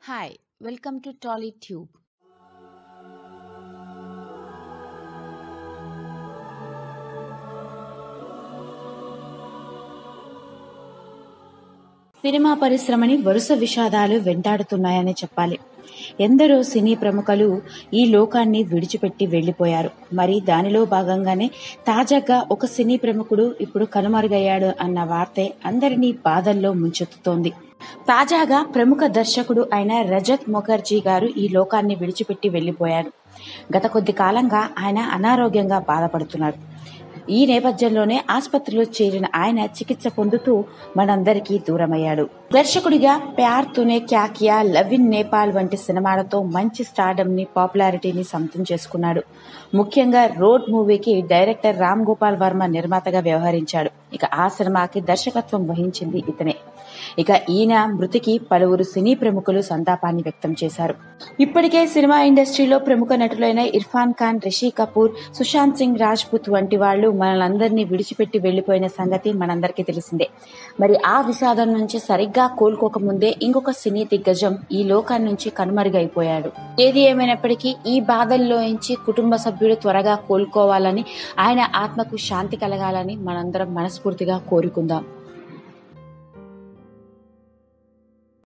Hi, welcome to TollyTube. సినిమా పరిశ్రమని వరుస విషాదాలు వెంటాడుతున్నాయని చెప్పాలి ఎందరో సినీ ప్రముఖులు ఈ లోకాన్ని విడిచిపెట్టి వెళ్లిపోయారు మరి దానిలో భాగంగానే తాజాగా ఒక సినీ ప్రముఖుడు ఇప్పుడు కనుమరుగయ్యాడు అన్న వార్తే అందరినీ బాధల్లో ముంచెత్తుతోంది తాజాగా ప్రముఖ దర్శకుడు అయిన రజత్ ముఖర్జీ గారు ఈ లోకాన్ని విడిచిపెట్టి వెళ్లిపోయారు గత కొద్ది కాలంగా ఆయన అనారోగ్యంగా బాధపడుతున్నారు ఈ నేపథ్యంలోనే ఆసుపత్రిలో చేరిన ఆయన చికిత్స పొందుతూ మనందరికీ దూరమయ్యాడు దర్శకుడిగా ప్యార్ తునే క్యాకియా లవ్ ఇన్ నేపాల్ వంటి సినిమాలతో మంచి స్టార్డమ్ ని పాపులారిటీని సొంతం చేసుకున్నాడు ముఖ్యంగా రోడ్ మూవీకి డైరెక్టర్ రామ్ గోపాల్ వర్మ నిర్మాతగా వ్యవహరించాడు ఇక ఆ సినిమాకి దర్శకత్వం వహించింది ఇతనే ఇక ఈయన మృతికి పలువురు సినీ ప్రముఖులు సంతాపాన్ని వ్యక్తం చేశారు ఇప్పటికే సినిమా ఇండస్ట్రీలో ప్రముఖ నటులైన ఇర్ఫాన్ ఖాన్ రిషి కపూర్ సుశాంత్ సింగ్ రాజ్పుత్ వంటి వాళ్ళు మనలందరినీ విడిచిపెట్టి వెళ్లిపోయిన సంగతి మనందరికీ తెలిసిందే మరి ఆ విషాదం నుంచి సరిగ్గా కోలుకోకముందే ఇంకొక సినీ దిగ్గజం ఈ లోకాన్ని నుంచి కనుమరుగైపోయాడు ఏది ఏమైనప్పటికీ ఈ బాధల్లోంచి కుటుంబ సభ్యులు త్వరగా కోలుకోవాలని ఆయన ఆత్మకు శాంతి కలగాలని మనందరం మనస్ఫూర్తిగా కోరుకుందాం